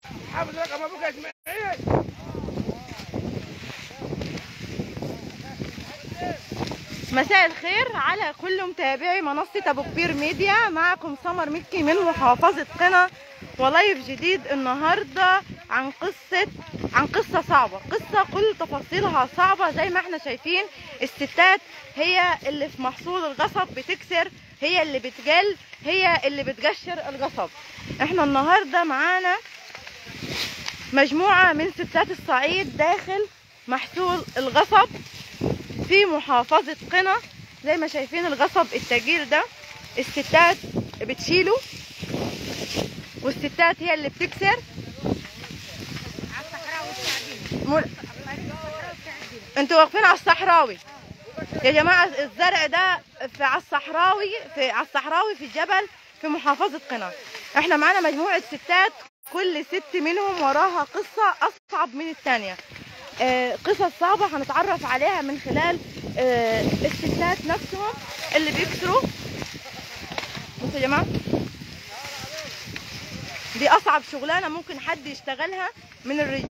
حافظ رقم ابوك يا اسماعيل مساء الخير على كل متابعي منصة أبو كبير ميديا معكم سمر مكي من محافظة قنا ولايف جديد النهاردة عن قصة عن قصة صعبة قصة كل تفاصيلها صعبة زي ما احنا شايفين الستات هي اللي في محصول القصب بتكسر هي اللي بتجل هي اللي بتقشر القصب احنا النهاردة معانا مجموعة من ستات الصعيد داخل محصول القصب في محافظة قنا زي ما شايفين القصب التجير ده الستات بتشيله والستات هي اللي بتكسر مر... انتوا واقفين على الصحراوي يا جماعة الزرع ده في على الصحراوي في على الصحراوي في الجبل في محافظة قنا احنا معانا مجموعة ستات كل ست منهم وراها قصة أصعب من الثانية آه، قصص صعبة هنتعرف عليها من خلال آه، الستات نفسهم اللي بيكسروا بصوا يا جماعة دي أصعب شغلانة ممكن حد يشتغلها من الرجال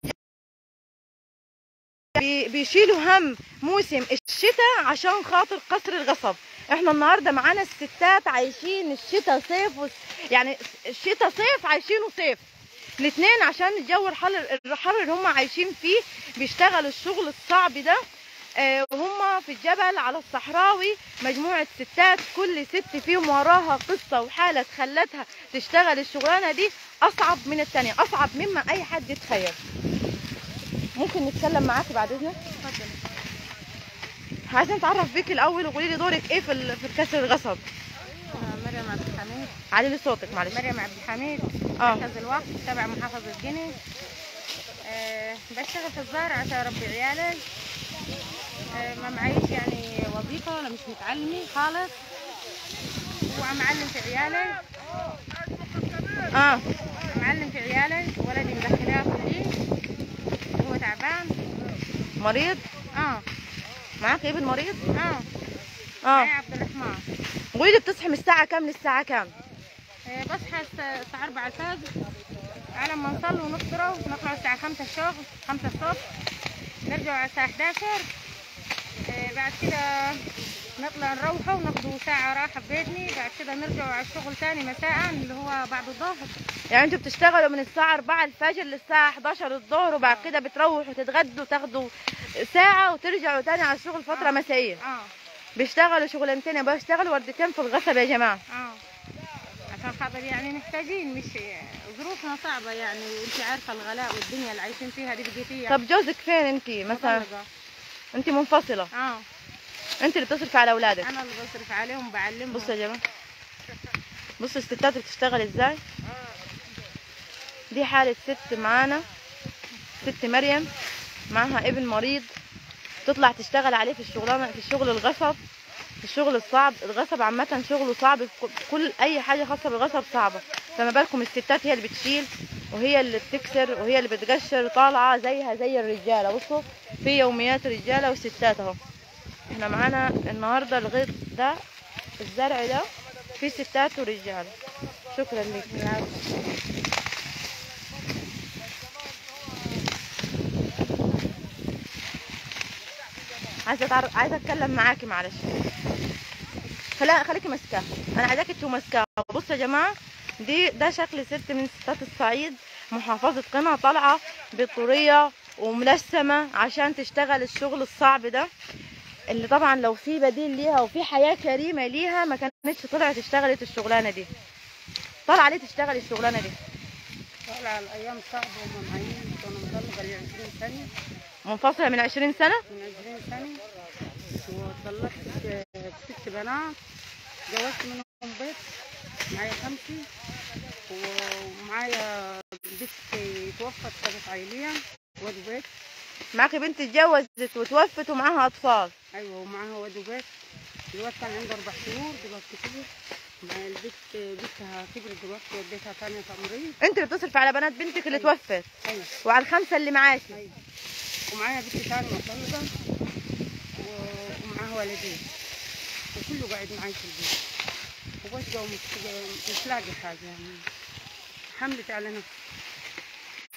بي- بيشيلوا هم موسم الشتاء عشان خاطر قصر القصب احنا النهارده معانا الستات عايشين الشتاء صيف وس... يعني الشتاء صيف عايشينه صيف الاثنين عشان الجو الحر الحر اللي هم عايشين فيه بيشتغلوا الشغل الصعب ده آه، وهم في الجبل على الصحراوي مجموعة ستات كل ست فيهم وراها قصة وحالة خلتها تشتغل الشغلانة دي أصعب من التانية أصعب مما أي حد يتخيل ممكن نتكلم معاكي بعد إذنك؟ عايزين نتعرف بيك الأول وقولي لي دورك إيه في ال- في كسر القصب مريم عبد الحميد علي لي صوتك معلش مريم عبد الحميد اه مركز الوقت تبع محافظة جني أه بشتغل في الزارع عشان اربي عيالي أه ما معيش يعني وظيفة ولا مش متعلمة خالص وعم اعلم في عيالي اه عم اعلم في عيالي ولدي مدخلاه كلية هو تعبان مريض اه معاك ابن مريض اه معي اه عبد الرحمن قولي لي بتصحي من الساعة كام للساعة كام أه بصحى الس- الساعة 4 الفجر على ما نصلي ونفطروا نطلع الساعة 5 الشغل 5 الصبح نرجع على الساعة 11 آه، بعد كده نطلع نروحوا وناخدوا ساعة راحة في بيتنا بعد كده نرجعوا على الشغل تاني مساء اللي هو بعد الظهر يعني انتوا بتشتغلوا من الساعة 4 الفجر للساعة 11 الظهر وبعد كده بتروحوا تتغدوا تاخدوا ساعة وترجعوا تاني على الشغل فترة آه. مسائية اه بيشتغلوا شغلانتين بيشتغلوا وردتين في الغصب يا جماعة اه عشان خاطر يعني محتاجين مش ظروفنا صعبة يعني وانت عارفة الغلاء والدنيا اللي عايشين فيها دي بقي فيها طب جوزك فين انت مثلا مطلقة. انت منفصلة اه انت اللي بتصرفي على اولادك انا اللي بصرف عليهم بعلمهم بصوا يا جماعة بصوا الستات بتشتغل ازاي دي حالة ست معانا ست مريم معاها ابن مريض تطلع تشتغل عليه في الشغلانة في الشغل الغصب في الشغل الصعب الغصب عامة شغله صعب في كل- كل أي حاجة خاصة بالغصب صعبة فما بالكم الستات هي اللي بتشيل وهي اللي بتكسر وهي اللي بتقشر طالعة زيها زي الرجالة بصوا في يوميات رجالة وستات اهو احنا معانا النهاردة الغيط ده الزرع ده فيه ستات ورجال شكرا لك عايزه أتعرف... عايزه اتكلم معاكي معلش خلا خليكي ماسكاها انا عايزاكي تشوفوا ماسكاها بصوا يا جماعه دي ده شكل ست من ستات الصعيد محافظه قنا طالعه بطوريه وملثمه عشان تشتغل الشغل الصعب ده اللي طبعا لو في بديل ليها وفي حياه كريمه ليها ما كانتش طلعت اشتغلت الشغلانه دي طالعه ليه تشتغل الشغلانه دي طالعة الأيام صعبة وما معين كنا مطلقة لي 20 سنة منفصله من 20 سنه من 20 سنة وطلقت آه، ست بنات جوزت منهم بيت معايا خمسة ومعايا بنت توفت كانت عائلية ولد بيت معاكي بنت اتجوزت وتوفت ومعاها اطفال أيوة ومعاها ولد بيت الواد كان عنده أربع شهور دلوقتي كبر مع البنت بنتها كبرت دلوقتي وديتها تانية تمريض انت اللي بتصرف على بنات بنتك اللي أيوة. توفت أيوة وعلى الخمسه اللي معاكي أيوة ومعايا بنت تانية مطلقة و- ومعاها ولدين وكله قاعد معاي في البيت وبس جو مش, مش لاقي حاجة يعني حملت على نفسي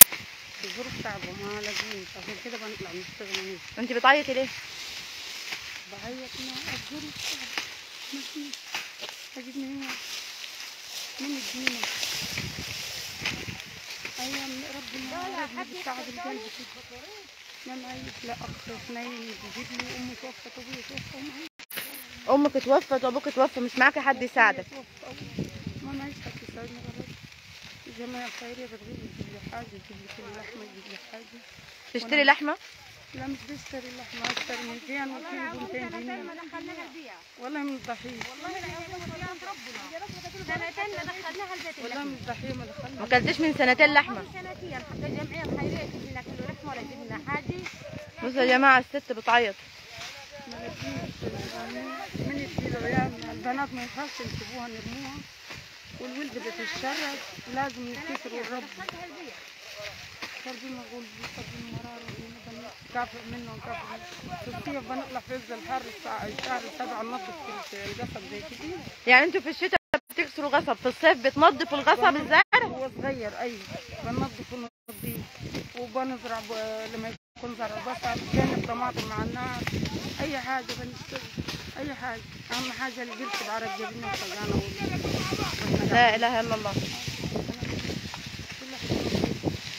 الظروف صعبة ما لاقيين عشان كده بنطلع نشتغل ونجي انت بتعيطي ليه بعيط ما الظروف صعبة ما فيش أجيب من هنا من الدنيا أيام ربنا ربنا بتساعد القلب كده ما معيش لا أخ اثنين بيجيب لي أمي توفت أبوي توفى ومعي امك توفت وابوك توفى مش معاكي حد يساعدك ما معيش حد يساعدني غير الجمعية الخيرية بتجيب لي تجيب لي حاجة تجيب لي كل لحمة تجيب لي حاجة تشتري لحمه لا مش بشتري اللحمة أشتري 200 والكيلو ب 200 جنيه والله من الضحية سنتين ما دخلناها البيت والله من الضحية ما دخلنا ما اكلتش من سنتين لحمه سنتين حتى الجمعية الخيرية تجيب لنا كيلو لحمة ولا تجيب لنا حاجة بصوا يا جماعه الست بتعيط ما لقيتش يعني من يدي العيال البنات ما ينفعش نسيبوها نرموها والولد بتتشرد لازم نفتكر الرب قلبي مغول بي قلبي مرار كافئ منه وكافئ منه في الصيف بنطلع في عز الحر الساعة الشهر السابع ننظف في القصب زي كده يعني انتوا في الشتاء بتكسروا غصب في الصيف بتنضفوا الغصب الزرع هو صغير ايوه بننظف ونضيف وبنزرع ب- لما يكون زرع بصل جانب طماطم مع النار اي حاجه بنشتغل اي حاجه اهم حاجه القرش بعرف جبنه وخزانه وال- لا اله الا الله كل حاجة.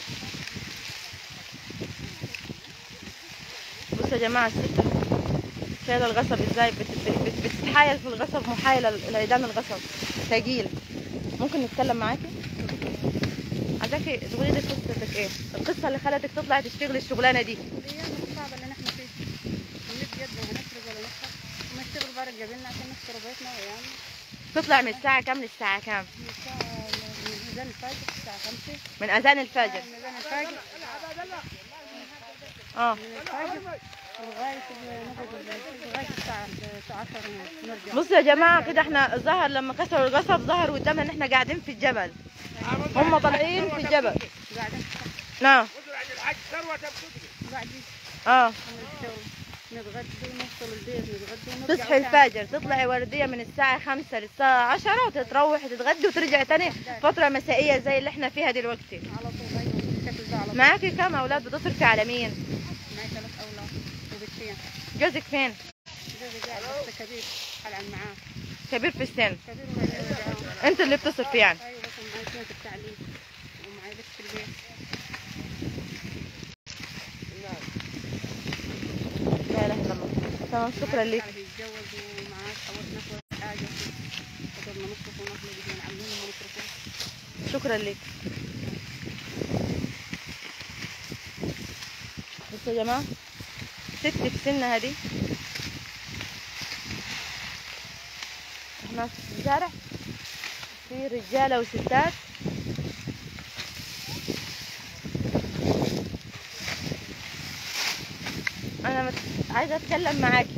بصوا يا جماعه الست شايله الغصب ازاي بت- بت- بت- بتتحايل في الغصب محايله لعيدان الغصب تقيل ممكن نتكلم معاكي عايزاكي تقولي لي قصتك ايه القصه اللي خلتك تطلعي تشتغلي الشغلانه دي الايام الصعبه اللي نحن فيها نمد يدنا وهنسرق ولا نسرق ونشتغل بارك جبلنا عشان نستر بيتنا وعيالنا تطلع من الساعه كام للساعه كام من الساعه من ميزان الفجر الساعه 5 من اذان الفجر ميزان الفجر اه من الفجر لغايه نقعد لغايه الساعه 10 نرجع بصوا يا جماعه كده احنا ظهر لما كسروا القصب ظهر قدامنا ان احنا قاعدين في الجبل هم طالعين في الجبل قاعدين نعم وزرع الحاج ثروة تبكي قاعدين اه نشتغل نتغدى ونوصل البيت نتغدى ونرجع تصحي تاني. الفجر تطلعي وردية من الساعة خمسة للساعة عشرة وتتروحي تتغدي وترجعي تاني فترة مسائية زي اللي احنا فيها دلوقتي على طول ايوه بالشكل ده على طول معاكي كام أولاد بتصرفي على مين؟ معي ثلاث اولاد وبنتين جوزك فين؟ جوزي قاعد بس كبير حلعن معاه كبير في السن كبير وما انت اللي بتصرفي يعني ايوه بس معي اثنين في التعليم ومعي بس في البيت لا إله إلا الله تمام شكرا لك عارف يتجوز ومعاه حوشنا شوية حاجة قدرنا نصرف ونحن بدنا نعلمهم ونصرفهم شكرا لك بصوا يا جماعة ست في سنها دي احنا في الزرع في رجالة وستات انا مت... عايزة اتكلم معاكي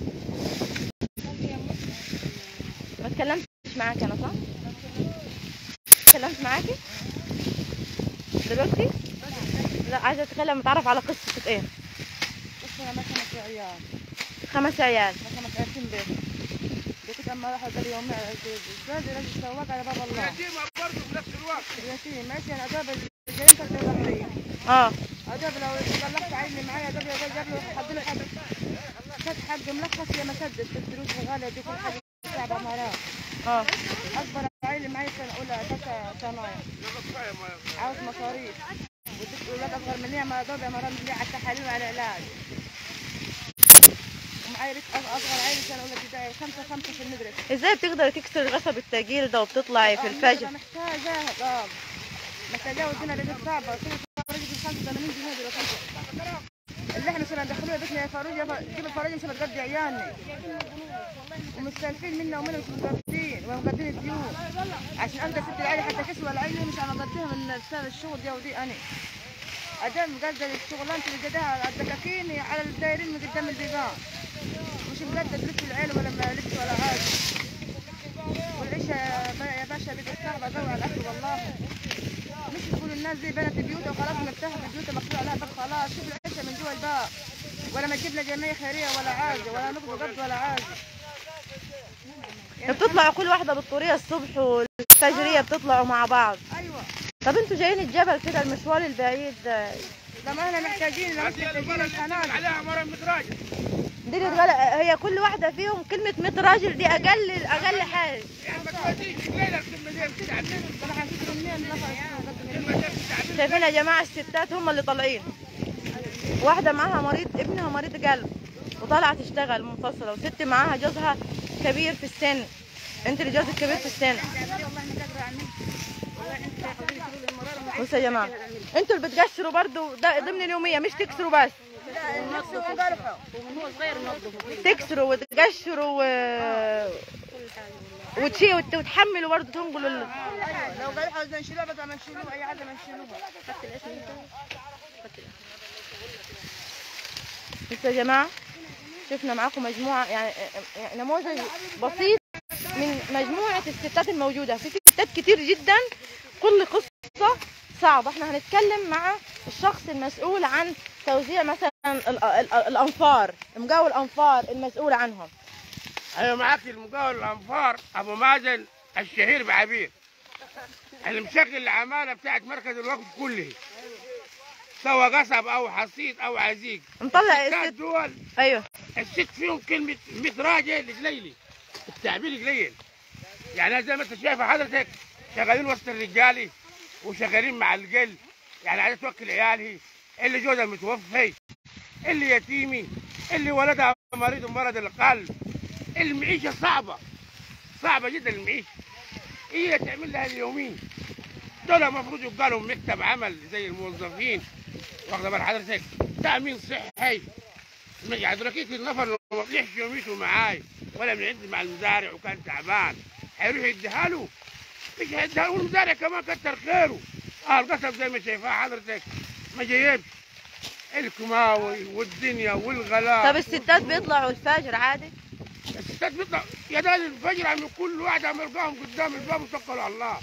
ما اتكلمتش معاكي انا صح؟ اتكلمت معاكي؟ دلوقتي؟ لا عايزة اتكلم اتعرف على قصتك ايه؟ بس انا ما كانت عيال خمس عيال ما كانت عايشين بيت قلت لما راح هذا اليوم على الزوج الزوج رجل سواق على باب الله يتيمة برضه في نفس الوقت يتيم ماشي انا جاب الجريمة الجراحية اه أجاب لو بلغت عيني معايا جاب له جاب له حد له حد خد حق ملخص يا مسدس الفلوس الغالية دي كل حاجة صعبة مراه اه أكبر عيلي معي سنة أولى تسع صنايع عاوز مصاريف وست أولاد أصغر مني ما ضرب يا مرام مني على التحاليل وعلى العلاج ومعي ريت أصغر عيلي سنة أولى ابتدائي خمسة خمسة في المدرسة ازاي بتقدري تكسري الغصب التقيل ده وبتطلعي في الفجر أنا محتاجة اه محتاجة ودينا رجل صعبة كل فرج ب 85 جنيه دلوقتي اللي احنا عشان ندخلوها بيتنا يا فاروج يا ف- جيب الفراج عشان تقضي عيالنا ومستلفين منا ومنا مش مقضين ومقضين الديون عشان اقدر ست العيله حتى كسوة العيله مش انا اقضيها من بسبب الشغل دي ودي انا ادام مقدر الشغلانه اللي قدها على الدكاكين على الدايرين من قدام البيبان مش مقدر لبس العيله ولا ما لبس ولا حاجه والعيشة يا باشا بقت صعبة قوي على الأكل والله مش يقولوا الناس دي بنت بيوتها وخلاص مرتاحة في بيوتها مقفول عليها باب خلاص شوف العيشة من جوا الباب ولا ما تجيب لنا جمعية خيرية ولا عاجة ولا نقض قبض ولا عاجة بتطلعوا كل واحدة بالطريقة الصبح والفجرية بتطلعوا مع بعض أيوة طب انتوا جايين الجبل كده المشوار البعيد ده ده ما احنا محتاجين لو هذه المرة اللي تنزل عليها مرة متراجل دي اللي تغلق هي كل واحده فيهم كلمه 100 راجل دي اقل اقل حاجه يعني ما توديش الليلة الكلمة دي بتتعبين الكلمة دي بتتعبين شايفين يا جماعه الستات هم اللي طالعين واحده معاها مريض ابنها مريض قلب وطالعه تشتغل منفصله وست معاها جوزها كبير في السن انت اللي جوزك كبير في السن بصوا يا جماعه انتوا اللي بتقشروا برضو ده ضمن اليوميه مش تكسروا بس ومن هو صغير نضف تكسروا وتقشروا و... وتشي وت- وتحملوا برضه تنقلوا ال... لو قال عاوزين نشيلوها بدل ما نشيلوها اي حاجه ما نشيلوها خدت الاسم انت بصوا يا جماعه شفنا معاكم مجموعه يعني يعني نموذج بسيط من مجموعه الستات الموجوده في ستات كتير جدا كل قصه صعبه احنا هنتكلم مع الشخص المسؤول عن توزيع مثلا ال- ال- الانفار مقاول الانفار المسؤول عنهم ايوه معاك المقاول الانفار ابو مازن الشهير بعبير اللي مشغل العماله بتاعت مركز الوقف كله سواء قصب او حصيد او عزيق نطلع الستات الست دول ايوه الست فيهم كلمه 100 راجل قليلي التعبير قليل يعني زي ما انت شايفه حضرتك شغالين وسط الرجالي وشغالين مع القل يعني عايزه توكل عيالها اللي جوزها متوفي اللي يتيمي اللي ولدها مريض بمرض القلب المعيشه صعبه صعبه جدا المعيشه هي تعمل لها اليومين دول المفروض يبقى لهم مكتب عمل زي الموظفين واخده بال حضرتك تامين صحي يعني ركيت النفر لو ما طلعش يوميته معاي ولا من عندي مع المزارع وكان تعبان هيروح يديها له مش هيديها له والمزارع كمان كتر خيره اه القصب زي ما شايفاه حضرتك ما جايبش الكماوي والدنيا والغلاء طب الستات بيطلعوا الفجر عادي الستات بيطلع يا ده الفجر عم كل واحد عم يلقاهم قدام الباب وتوكلوا على الله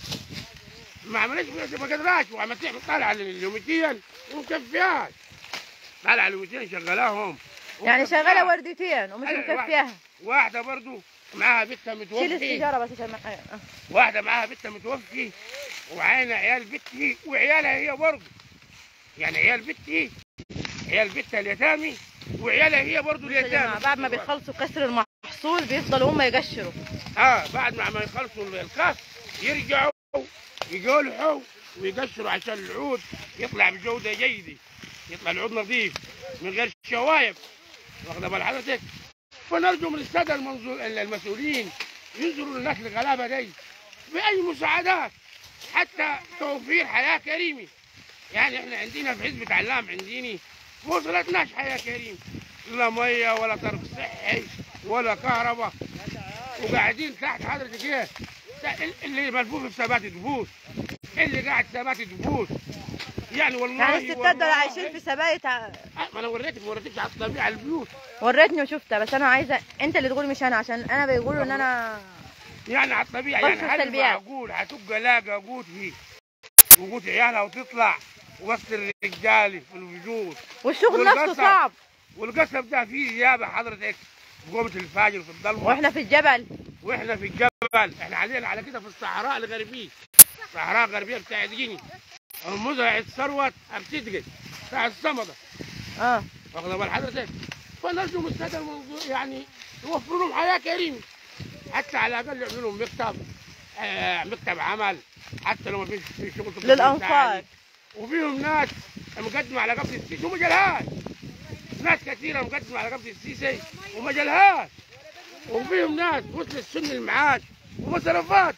ما عملش ما قدراش وعم تعمل طالع اليوميتين ومكفياش طالع اليوميتين شغلاهم يعني شغاله ومكفياها. وردتين ومش أيوة، مكفياها واحدة برضو معاها بنتها شيل متوفي السيجاره بس عشان ما- آه. واحدة معاها بنتها متوفي وعين عيال بنتي وعيالها هي برضو يعني عيال بنتي عيال بنتها اليتامي وعيالها هي برضو يا جماعه اليتامى بعد ما بيخلصوا كسر المحصول بيفضلوا هم يقشروا اه بعد ما ما يخلصوا الكاس يرجعوا يقولحوا ويقشروا عشان العود يطلع بجودة جيدة يطلع العود نظيف من غير شوايب واخد بال حضرتك فنرجو من السادة المنظور المسؤولين ينظروا للناس الغلابة دي بأي مساعدات حتى توفير حياة كريمة يعني احنا عندنا في حزب علام عنديني ما وصلتناش حياة كريمة لا مية ولا طرق صحي ولا كهرباء وقاعدين تحت حضرتك ايه تا- اللي ملفوف في ثبات دبوس اللي قاعد ثبات دبوس يعني والله يعني الستات دول والله- عايشين في سبايت ع- آه، ما انا وريتك ما وريتكش على الطبيعه البيوت وريتني وشفتها بس انا عايزه انت اللي تقول مش انا عشان انا بيقولوا ان انا يعني على الطبيعه بص يعني هل السلبيات. معقول هتبقى لاقى قوت فيه وقوت عيالها وتطلع وسط الرجال في الوجود والشغل نفسه والقصب. صعب والقصب ده فيه زياده حضرتك قومة الفجر في الضلمه واحنا في الجبل واحنا في الجبل احنا علينا على كده في الصحراء الغربيه الصحراء الغربيه بتاعت جيني المزرعة ثروت بتدقل بتاع الصمدة اه واخد بال حضرتك فنرجو من الساده المنظور يعني يوفروا لهم حياه كريمه حتى على الاقل يعملوا لهم مكتب آه مكتب عمل حتى لو ما فيش في شغل في للأنفاق. الثاني. وفيهم ناس مقدمه على قبض السيسي وما جالهاش ناس كثيره مقدمه على قبض السيسي وما جالهاش وفيهم ناس وصلت سن المعاش وما صرفات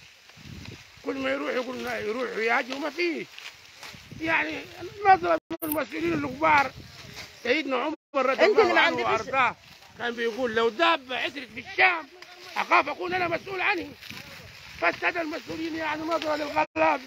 كل ما يروح يقول يروح ويجي وما فيش يعني نظرة من المسؤولين الكبار سيدنا عمر رضي أنت اللي الله ما عنه عندكش- وارضاه كان بيقول لو دابة عثرت في الشام اخاف اكون انا مسؤول عنه فالسادة المسؤولين يعني نظرة للغلاب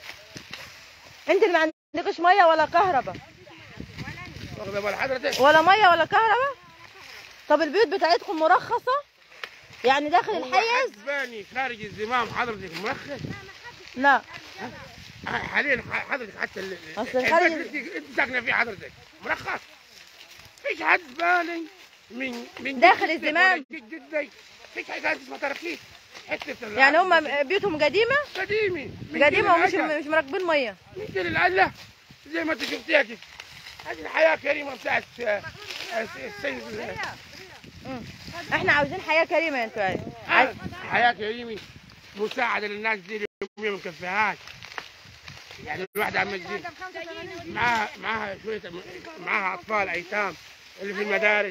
انت اللي ما عندكش ميه ولا كهرباء واخد بال حضرتك ولا ميه ولا كهرباء طب البيوت بتاعتكم مرخصه يعني داخل هو الحيز حسباني خارج الزمام حضرتك مرخص لا حاليا حضرتك حتى ال- أصل البيت الخارج- اللي انت انت ساكنه فيه حضرتك مرخص فيش حد بالي من من داخل جدك الزمام. ولا جد جدي فيش حاجه اسمها ترخيص حته ال- يعني هم بيوتهم قديمه قديمي من قديمه جيل ومش الأجل. مش مراكبين ميه من جيل الأله زي ما انت شفتيها كده هذه الحياه كريمه بتاعت آه، آه، السيد مم. احنا عاوزين حياه كريمه انتوا يعني آه، حياه كريمه مساعده للناس دي اللي ما مكفيهاش يعني الواحد عم تجيب معاها معاها شويه معاها اطفال ايتام اللي في المدارس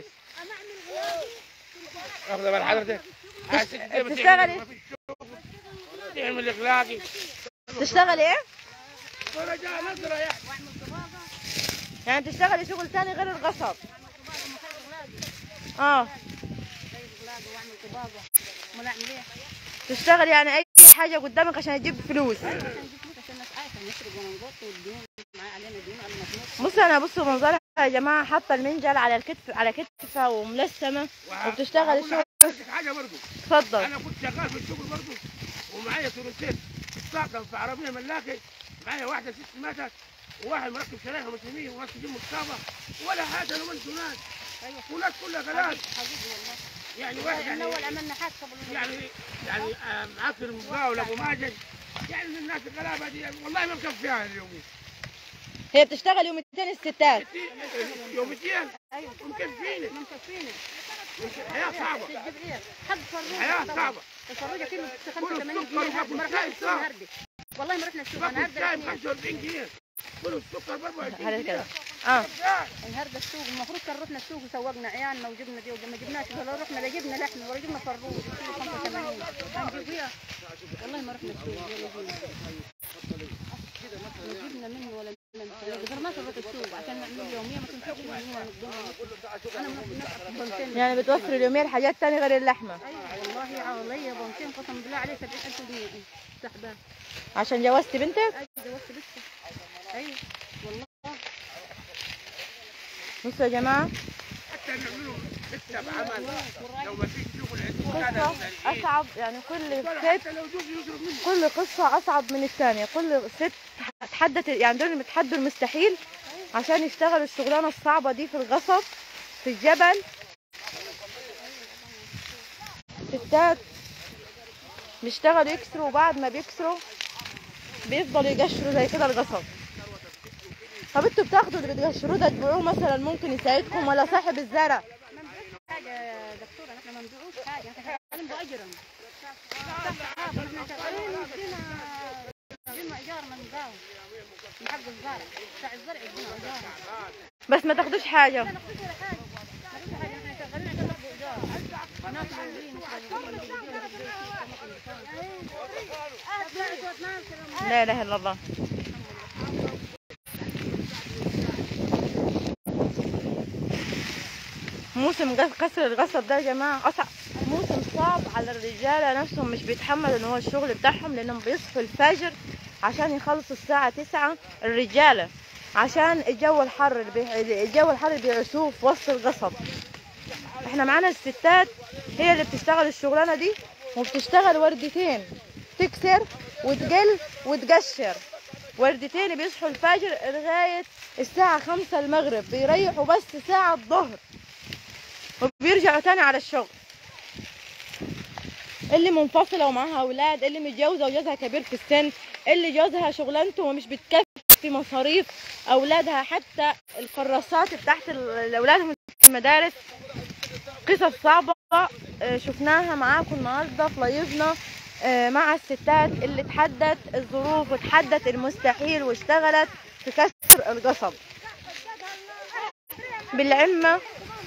واخده بال حضرتك آه، الست دي بتعمل- بتشتغلي؟ ما فيش شغل. تعمل اخلاقي تشتغلي ايه ورجع نظره يعني يعني تشتغلي شغل تاني غير الغصب اه امال اعمل ايه؟ تشتغل يعني اي حاجه قدامك عشان تجيب فلوس عشان نجيب فلوس عشان الناس عايشه نسرق وننقط والديون معاه علينا ديون على مخلوق بصوا انا بصوا منظرها يا جماعه حاطه المنجل على الكتف على كتفها وملسمه وبتشتغل وهقول الشغل لحضرتك حاجه برضه اتفضل انا كنت شغال في الشغل برضه ومعايا تورنتين ساقط في عربيه ملاكي معايا واحده ست ماتت وواحد مركب شرايح مسلمين وناس تجيب مصابه ولا حاجه لو انتوا ناس وناس كلها غلال حبيبي والله يعني واحد من يعني اول عملنا حادثه بالله يعني يعني آه، معاك المقاولة ابو ماجد يعني من الناس الغلابه دي والله ما مكفيها اليوم هي بتشتغل يومين الستات يومتين ايوه ومكفيني ما مكفيني الحياه صعبه تجيب ايه؟ حد فرجه الحياه صعبه الفروجه كيلو ب كله 85 السكر جنيه وباكل ما شاي رحنا السوق صح. النهارده والله ما رحنا السوق باكل النهارده شاي ب الاثنين. 45 جنيه كله السكر ب 24 هذا جنيه كده اه النهارده السوق المفروض كان رحنا السوق وسوقنا عيالنا وجبنا دي وما جبناش ولا رحنا لا جبنا لحم ولا جبنا فروج كيلو 85 هنجيب ايه؟ والله ما رحنا السوق ولا جبنا لا جبنا منه ولا ما قدرناش نروح السوق عشان نعمل يوميه ما تنفعش من هو نقدر انا من بنتين يعني بتوفر اليومين حاجات تانية غير اللحمه ايوه والله علي بنتين قسم بالله عليه 70000 جنيه سحبان عشان جوزت بنتك ايوه جوزت بنتي ايوه والله بصوا يا جماعه حتى نعملوا مكتب عمل لو ما فيش شغل قصه عندنا اصعب يعني كل ست حتى لو جوز يصرف منه كل قصة أصعب من الثانية كل ست تحدت يعني دول بيتحدوا المستحيل عشان يشتغلوا الشغلانة الصعبة دي في الغصب في الجبل ستات بيشتغلوا يكسروا وبعد ما بيكسروا بيفضلوا يقشروا زي كده الغصب طب انتوا بتاخدوا اللي بتقشروه ده تبيعوه مثلا ممكن يساعدكم ولا صاحب الزرع ما نبيعوش حاجه يا دكتوره احنا ما نبيعوش حاجه احنا شغالين باجرا احنا شغالين يدينا يدينا ايجار من الزرع من حق الزرع بتاع الزرع يدينا ايجار بس ما تاخدوش حاجة لا ناخدش ولا حاجه ما ناخدش حاجه احنا شغالين عشان ناخد ايجار ناكل ونجي نشرب لا إله إلا الله موسم قص- كسر الغصب ده يا جماعة أصعب موسم صعب على الرجالة نفسهم مش بيتحملوا إن هو الشغل بتاعهم لأنهم بيصحوا الفجر عشان يخلصوا الساعة تسعة الرجالة عشان الجو الحر اللي بي... الجو الحر اللي بيعيشوه في وسط الغصب احنا معانا الستات هي اللي بتشتغل الشغلانة دي وبتشتغل وردتين تكسر وتقل وتقشر وردتين بيصحوا الفجر لغاية الساعة خمسة المغرب بيريحوا بس ساعة الظهر وبيرجعوا تاني على الشغل اللي منفصلة ومعاها أولاد اللي متجوزة وجوزها كبير في السن اللي جوزها شغلانته ومش بتكفي مصاريف أولادها حتى الكراسات بتاعت ال- أولادهم في المدارس قصص صعبة آه، شفناها معاكم النهاردة في لايفنا آه، مع الستات اللي تحدت الظروف وتحدت المستحيل واشتغلت في كسر القصب بالعمة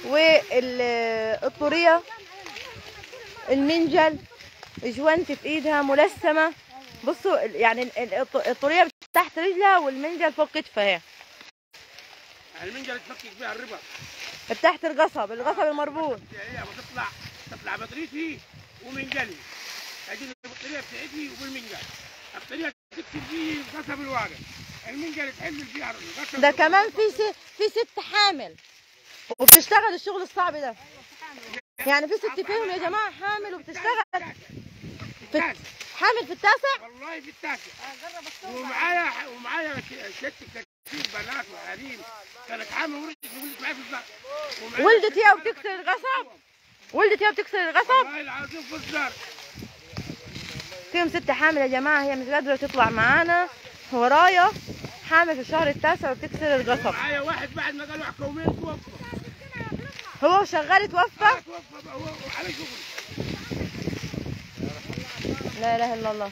والطورية المنجل جوانت في ايدها ملثمة بصوا يعني ال- ال- الط- الطورية تحت رجلها والمنجل فوق كتفها يعني المنجل تفكك بيها الربا تحت القصب القصب المربوط هي بتطلع تطلع بطريقتي ومنجلي اجيب البطاريه بتاعتي وبالمنجل البطاريه تكتب فيه قصب الواقع المنجل تحل فيها القصب ده كمان في س... في ست حامل وبتشتغل الشغل الصعب ده يعني في ست فيهم يا جماعة حامل وبتشتغل في... حامل في التاسع والله في التاسع ومعايا ومعايا ك- ست كتير بنات وحريم كانت حامل ولدت ولدت معايا في الزرع ومعايا ولدت ست هي بنات وبتكسر القصب ولدت هي بتكسر القصب والله العظيم في الزرع فيهم ست حامل يا جماعة هي مش قادرة تطلع معانا ورايا حامل في الشهر التاسع وبتكسر القصب معايا واحد بعد ما قالوا حكومين توفى هو شغال اتوفى توفى بقى هو على شغل لا اله الا الله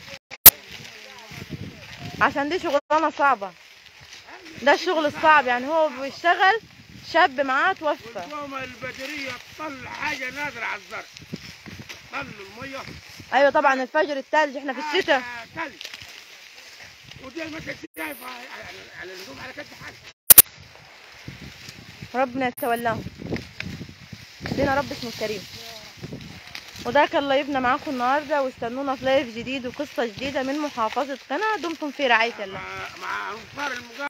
عشان دي شغلانه صعبه ده الشغل الصعب يعني هو بيشتغل شاب معاه توفى القومة البدرية تطل حاجة نادرة على الزرع طل المية ايوه طبعا الفجر التلج احنا في الشتاء آه، تلج ودي ما كنت شايفة على- على الهدوم على كد حاجة ربنا يتولاهم لنا رب اسمه الكريم وده كان لايفنا معاكم النهارده واستنونا في لايف جديد وقصه جديده من محافظه قنا دمتم في رعايه الله مع مع انصار المقاومة